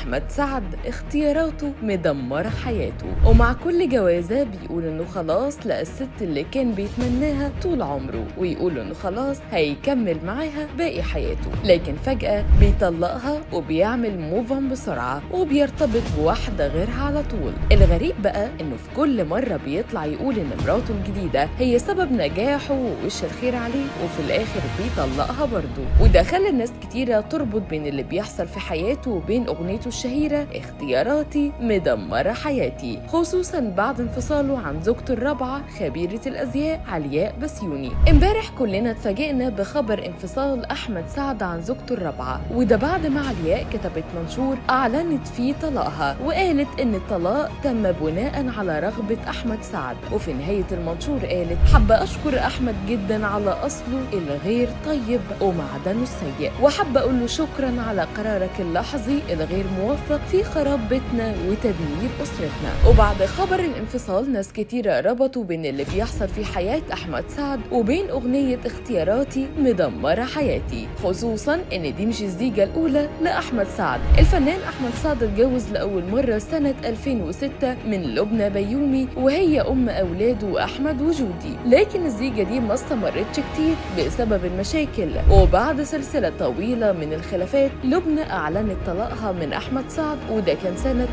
أحمد سعد اختياراته مدمرة حياته ومع كل جوازة بيقول إنه خلاص لقى الست اللي كان بيتمناها طول عمره ويقول إنه خلاص هيكمل معاها باقي حياته لكن فجأة بيطلقها وبيعمل موفن بسرعة وبيرتبط بواحدة غيرها على طول الغريب بقى إنه في كل مرة بيطلع يقول إن مراته الجديدة هي سبب نجاحه ووش الخير عليه وفي الآخر بيطلقها برضه وده خلى الناس كتيرة تربط بين اللي بيحصل في حياته وبين أغنيته الشهيرة اختياراتي مدمرة حياتي خصوصا بعد انفصاله عن زوجته الرابعة خبيرة الأزياء علياء بسيوني امبارح كلنا اتفاجئنا بخبر انفصال أحمد سعد عن زوجته الرابعة وده بعد ما علياء كتبت منشور أعلنت فيه طلاقها وقالت إن الطلاق تم بناء على رغبة أحمد سعد وفي نهاية المنشور قالت حابة أشكر أحمد جدا على أصله الغير طيب ومعدنه السيء وحابة أقول له شكرا على قرارك اللحظي الغير موفق في خراب بيتنا وتدمير أسرتنا وبعد خبر الانفصال ناس كتيرة ربطوا بين اللي بيحصل في حياة أحمد سعد وبين أغنية اختياراتي مدمرة حياتي خصوصا إن دي مش الزيجة الأولى لأحمد سعد الفنان أحمد سعد اتجوز لأول مرة سنة 2006 من لبنى بيومي وهي أم أولاده أحمد وجودي لكن الزيجة دي ما استمرتش كتير بسبب المشاكل وبعد سلسلة طويلة من الخلافات لبنى أعلنت طلاقها من أحمد سعد وده كان سنة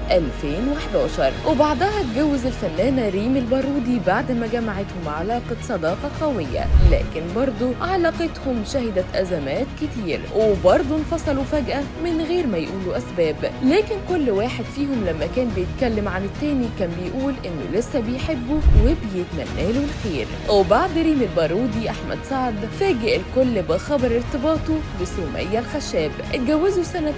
2011 وبعدها اتجوز الفنانة ريم البارودي بعد ما جمعتهم علاقة صداقة قوية لكن برضو علاقتهم شهدت أزمات كتير وبرضو انفصلوا فجأة من غير ما يقولوا أسباب لكن كل واحد فيهم لما كان بيتكلم عن التاني كان بيقول إنه لسه بيحبه وبيتمنى له الخير وبعد ريم البارودي أحمد سعد فاجئ الكل بخبر ارتباطه بسمية الخشاب اتجوزوا سنة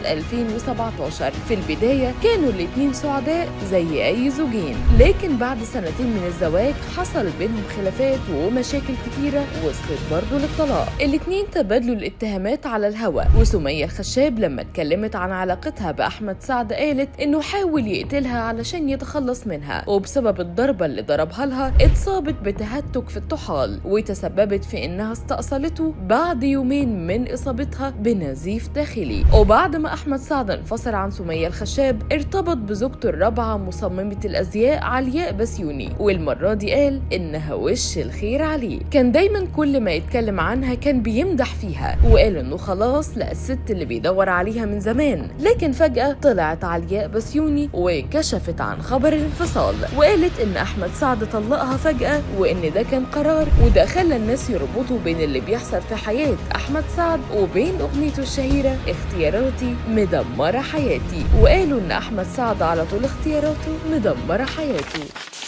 2017 في البداية كانوا الاتنين سعداء زي أي زوجين لكن بعد سنتين من الزواج حصل بينهم خلافات ومشاكل كتيرة وصلت برضه للطلاق الاتنين تبادلوا الاتهامات على الهوا وسمية الخشاب لما اتكلمت عن علاقتها بأحمد سعد قالت إنه حاول يقتلها علشان يتخلص منها وبسبب الضربة اللي ضربها لها اتصابت بتهتك في الطحال وتسببت في إنها استأصلته بعد يومين من إصابتها بنزيف داخلي وبعد ما أحمد سعد انفصل عن سمية الخشاب ارتبط بزوجته الرابعة مصممة الأزياء علياء بسيوني والمرة دي قال إنها وش الخير عليه كان دايما كل ما يتكلم عنها كان بيمدح فيها وقال إنه خلاص لقى الست اللي بيدور عليها من زمان لكن فجأة طلعت علياء بسيوني وكشفت عن خبر الانفصال وقالت إن أحمد سعد طلقها فجأة وإن ده كان قرار وده خلى الناس يربطوا بين اللي بيحصل في حياة أحمد سعد وبين أغنيته الشهيرة اختياراتي مدمرة حياتي وقالوا إن أحمد سعد على طول اختياراته مدمرة حياته